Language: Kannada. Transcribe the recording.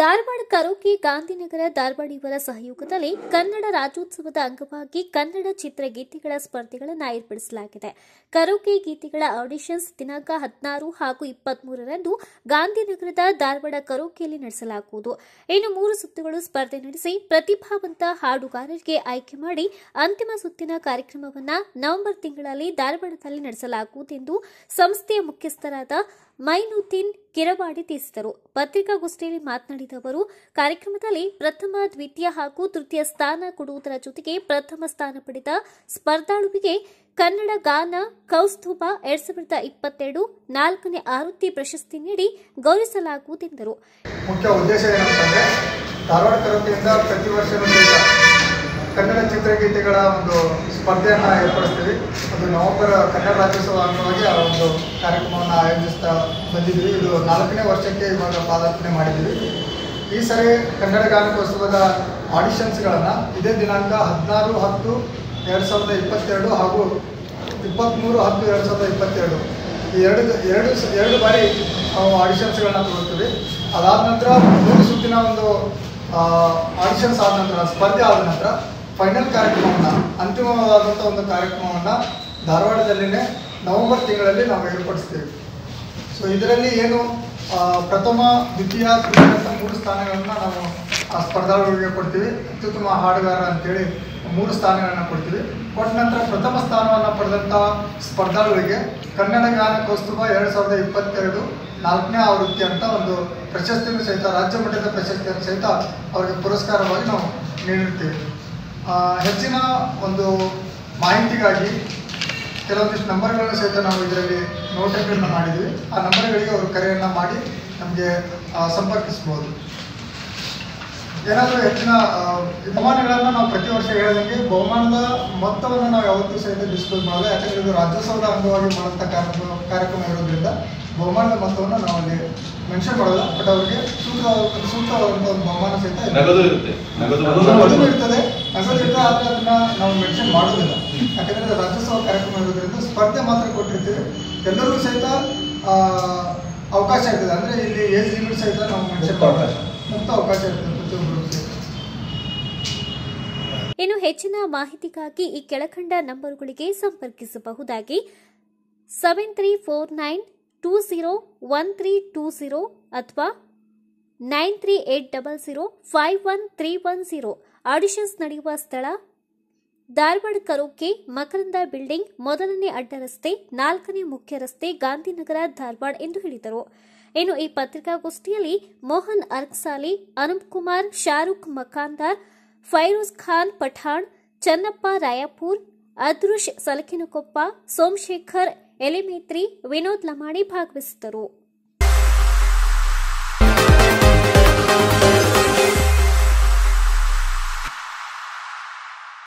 ಧಾರವಾಡ ಕರೋಕೆ ಗಾಂಧಿನಗರ ಧಾರವಾಡ ಇವರ ಸಹಯೋಗದಲ್ಲಿ ಕನ್ನಡ ರಾಜ್ಯೋತ್ಸವದ ಅಂಗವಾಗಿ ಕನ್ನಡ ಚಿತ್ರಗೀತೆಗಳ ಸ್ಪರ್ಧೆಗಳನ್ನು ಏರ್ಪಡಿಸಲಾಗಿದೆ ಕರೋಕೆ ಗೀತೆಗಳ ಆಡಿಷನ್ಸ್ ದಿನಾಂಕ ಹದಿನಾರು ಹಾಗೂ ಇಪ್ಪತ್ಮೂರರಂದು ಗಾಂಧಿನಗರದ ಧಾರವಾಡ ಕರೋಕೆಯಲ್ಲಿ ನಡೆಸಲಾಗುವುದು ಇನ್ನು ಮೂರು ಸುತ್ತುಗಳು ಸ್ಪರ್ಧೆ ನಡೆಸಿ ಪ್ರತಿಭಾವಂತ ಹಾಡುಗಾರರಿಗೆ ಆಯ್ಕೆ ಮಾಡಿ ಅಂತಿಮ ಸುತ್ತಿನ ಕಾರ್ಯಕ್ರಮವನ್ನು ನವೆಂಬರ್ ತಿಂಗಳಲ್ಲಿ ಧಾರವಾಡದಲ್ಲಿ ನಡೆಸಲಾಗುವುದು ಎಂದು ಸಂಸ್ಥೆಯ ಮುಖ್ಯಸ್ಥರಾದ ಮೈನುದ್ದೀನ್ ಕಿರವಾಡಿ ತಿಳಿಸಿದರು ಪತ್ರಿಕಾಗೋಷ್ಠಿಯಲ್ಲಿ ಮಾತನಾಡಿದ ಅವರು ಕಾರ್ಯಕ್ರಮದಲ್ಲಿ ಪ್ರಥಮ ದ್ವಿತೀಯ ಹಾಗೂ ತೃತೀಯ ಸ್ಥಾನ ಕೊಡುವುದರ ಜೊತೆಗೆ ಪ್ರಥಮ ಸ್ಥಾನ ಪಡೆದ ಸ್ಪರ್ಧಾಳುವಿಗೆ ಕನ್ನಡ ಗಾನ ಕೌಸ್ತುಭ ಎರಡ್ ಸಾವಿರದ ಇಪ್ಪತ್ತೆರಡು ನಾಲ್ಕನೇ ಆವೃತ್ತಿ ಪ್ರಶಸ್ತಿ ನೀಡಿ ಗೌರವಿಸಲಾಗುವುದೆಂದರು ಮುಖ್ಯ ಉದ್ದೇಶ ಏನಂತಂದರೆ ಧಾರವಾಡ ಕರೋಕೆಯಿಂದ ಪ್ರತಿ ವರ್ಷವೂ ಸಹಿತ ಕನ್ನಡ ಚಿತ್ರಗೀತೆಗಳ ಒಂದು ಸ್ಪರ್ಧೆಯನ್ನು ಏರ್ಪಡಿಸ್ತೀವಿ ಅದು ನವೆಂಬರ್ ಕನ್ನಡ ರಾಜ್ಯೋತ್ಸವ ಅಂಗವಾಗಿ ಆ ಒಂದು ಕಾರ್ಯಕ್ರಮವನ್ನು ಆಯೋಜಿಸ್ತಾ ಬಂದಿದ್ವಿ ಇದು ನಾಲ್ಕನೇ ವರ್ಷಕ್ಕೆ ಇವಾಗ ಪಾದಾರ್ಪಣೆ ಮಾಡಿದ್ದೀವಿ ಈ ಸರಿ ಕನ್ನಡ ಗಾನಕೋತ್ಸವದ ಆಡಿಷನ್ಸ್ಗಳನ್ನು ಇದೇ ದಿನಾಂಕ ಹದಿನಾರು ಹತ್ತು ಎರಡು ಸಾವಿರದ ಇಪ್ಪತ್ತೆರಡು ಹಾಗೂ ಇಪ್ಪತ್ತ್ಮೂರು ಹತ್ತು ಎರಡು ಸಾವಿರದ ಇಪ್ಪತ್ತೆರಡು ಈ ಎರಡು ಎರಡು ಸ- ಎರಡು ಬಾರಿ ನಾವು ಆಡಿಷನ್ಸ್ಗಳನ್ನ ತಗೊಳ್ತೀವಿ ಅದಾದ ನಂತರ ಮೂರು ಸುತ್ತಿನ ಒಂದು ಆಡಿಷನ್ಸ್ ಆದ ನಂತರ ಸ್ಪರ್ಧೆ ಆದ ನಂತರ ಫೈನಲ್ ಕಾರ್ಯಕ್ರಮವನ್ನು ಅಂತಿಮವಾದಂಥ ಒಂದು ಕಾರ್ಯಕ್ರಮವನ್ನು ಧಾರವಾಡದಲ್ಲಿನೇ ನವೆಂಬರ್ ತಿಂಗಳಲ್ಲಿ ನಾವು ಏರ್ಪಡಿಸ್ತೀವಿ ಸೊ ಇದರಲ್ಲಿ ಏನು ಆ, ಪ್ರಥಮ ದ್ವಿತೀಯ ತೃತೀಯ ಅಂತ ಮೂರು ಸ್ಥಾನಗಳನ್ನು ನಾವು ಆ ಸ್ಪರ್ಧಾಳುಗಳಿಗೆ ಕೊಡ್ತೀವಿ ಅತ್ಯುತ್ತಮ ಹಾಡುಗಾರ ಅಂತೇಳಿ ಮೂರು ಸ್ಥಾನಗಳನ್ನು ಕೊಡ್ತೀವಿ ಕೊಟ್ಟ ನಂತರ ಪ್ರಥಮ ಸ್ಥಾನವನ್ನು ಪಡೆದಂಥ ಸ್ಪರ್ಧಾಳುಗಳಿಗೆ ಕನ್ನಡ ಗಾನ ಕೌಸ್ತುಭ ಎರಡು ಸಾವಿರದ ಇಪ್ಪತ್ತೆರಡು ನಾಲ್ಕನೇ ಆವೃತ್ತಿ ಅಂತ ಒಂದು ಪ್ರಶಸ್ತಿಯನ್ನು ಸಹಿತ ರಾಜ್ಯ ಮಟ್ಟದ ಪ್ರಶಸ್ತಿಯನ್ನು ಸಹಿತ ಅವರಿಗೆ ಪುರಸ್ಕಾರವಾಗಿ ನಾವು ನೀಡಿರ್ತೀವಿ ಆ, ಹೆಚ್ಚಿನ ಒಂದು ಮಾಹಿತಿಗಾಗಿ ಕೆಲವೊಂದಿಷ್ಟು ನಂಬರ್ಗಳನ್ನು ಸಹಿತ ನಾವು ಇದರಲ್ಲಿ ನೋಟಗಳನ್ನು ಮಾಡಿದ್ವಿ ಆ ನಂಬರ್ಗಳಿಗೆ ಅವರು ಕರೆಯನ್ನು ಮಾಡಿ ನಮಗೆ ಸಂಪರ್ಕಿಸ್ಬೋದು ಏನಾದರೂ ಹೆಚ್ಚಿನ ಆ, ಬಹುಮಾನಗಳನ್ನು ನಾವು ಪ್ರತಿ ವರ್ಷ ಹೇಳಿದಂಗೆ ಬಹುಮಾನದ ಮೊತ್ತವನ್ನು ನಾವು ಯಾವತ್ತೂ ಸಹಿತ ಡಿಸ್ಕ್ಲೋಸ್ ಮಾಡೋದು ಯಾಕಂದರೆ ಇದು ರಾಜ್ಯೋತ್ಸವದ ಅಂಗವಾಗಿ ಮಾಡುವಂಥ ಕಾರ್ಯಕ್ರಮ ಕಾರ್ಯಕ್ರಮ ಇರೋದ್ರಿಂದ ಬಹುಮಾನದ ಮೊತ್ತವನ್ನು ನಾವು ಅಲ್ಲಿ ಮೆನ್ಷನ್ ಮಾಡೋಲ್ಲ ಬಟ್ ಅವರಿಗೆ ಸೂಕ್ತ ಸೂಕ್ತವಾದಂಥ ಒಂದು ಬಹುಮಾನ ಸಹಿತ ಇದೆ. ನಗದು ಇರುತ್ತೆ ನಗದು ನಗದು ಇರ್ತದೆ ನಗದು ಇರ್ತದೆ ಆದರೆ ಅದನ್ನ ನಾವು ಮೆನ್ಷನ್ ಮಾಡೋದಿಲ್ಲ ಯಾಕಂದ್ರೆ ಇದು ರಾಜ್ಯೋತ್ಸವ ಕಾರ್ಯಕ್ರಮ ಇರೋದ್ರಿಂದ ಸ್ಪರ್ಧೆ ಮಾತ್ರ ಕೊಟ್ಟಿರ್ತೀವಿ ಎಲ್ಲರಿಗೂ ಸಹಿತ ಆ, ಅವಕಾಶ ಇರ್ತದೆ ಅಂದ್ರೆ ಇಲ್ಲಿ ಏಜ್ ಲಿಮಿಟ್ ಸಹಿತ ನಾವು ಮೆನ್ಷನ್ ಮುಕ್ತ ಅವಕಾಶ. ಮುಕ್ತ ಅವಕಾಶ ಇರ್ತದೆ ಪ್ರತಿಯೊಬ್ಬರಿಗೂ ಸಹಿತ ಇನ್ನು ಹೆಚ್ಚಿನ ಮಾಹಿತಿಗಾಗಿ ಈ ಕೆಳಕಂಡ ನಂಬರುಗಳಿಗೆ ಸಂಪರ್ಕಿಸಬಹುದಾಗಿ seven three four nine two zero one three two zero ಅಥವಾ nine three eight double zero five one three one zero auditions ನಡೆಯುವ ಸ್ಥಳ ಧಾರವಾಡ ಕರೋಕೆ ಮಕರಂದ ಬಿಲ್ಡಿಂಗ್ ಮೊದಲನೇ ಅಡ್ಡ ರಸ್ತೆ ನಾಲ್ಕನೇ ಮುಖ್ಯ ರಸ್ತೆ ಗಾಂಧಿನಗರ ಧಾರವಾಡ ಎಂದು ಹೇಳಿದರು ಇನ್ನು ಈ ಪತ್ರಿಕಾಗೋಷ್ಠಿಯಲ್ಲಿ ಮೋಹನ್ ಅರ್ಕ್ಸಾಲಿ ಅನಂತ್ ಕುಮಾರ್ ಶಾರುಖ್ ಮಕಾಂದಾರ್ ಫೈರೋಜ್ ಖಾನ್ ಪಠಾಣ್ ಚನ್ನಪ್ಪ ರಾಯಪುರ್ ಅದೃಶ್ ಸಲಕಿನಕೊಪ್ಪ ಸೋಮಶೇಖರ್ ಎಲಿಮೇತ್ರಿ ವಿನೋದ್ ಲಮಾಣಿ ಭಾಗವಹಿಸಿದ್ದರು